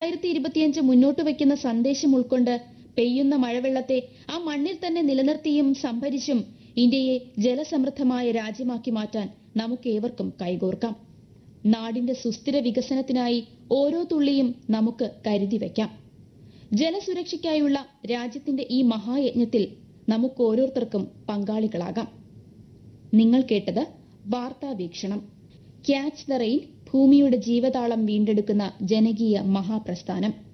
രണ്ടായിരത്തി ഇരുപത്തിയഞ്ച് മുന്നോട്ട് വയ്ക്കുന്ന സന്ദേശം ഉൾക്കൊണ്ട് പെയ്യുന്ന മഴവെള്ളത്തെ ആ മണ്ണിൽ തന്നെ നിലനിർത്തിയും സംഭരിച്ചും ഇന്ത്യയെ ജലസമൃദ്ധമായ രാജ്യമാക്കി മാറ്റാൻ നമുക്കേവർക്കും കൈകോർക്കാം നാടിന്റെ സുസ്ഥിര വികസനത്തിനായി ഓരോ തുള്ളിയും നമുക്ക് കരുതി വയ്ക്കാം ജലസുരക്ഷയ്ക്കായുള്ള രാജ്യത്തിന്റെ ഈ മഹായജ്ഞത്തിൽ നമുക്ക് ഓരോരുത്തർക്കും പങ്കാളികളാകാം നിങ്ങൾ കേട്ടത് വാർത്താ വീക്ഷണം ക്യാച്ച് ദ റെയിൻ ഭൂമിയുടെ ജീവതാളം വീണ്ടെടുക്കുന്ന ജനകീയ മഹാപ്രസ്ഥാനം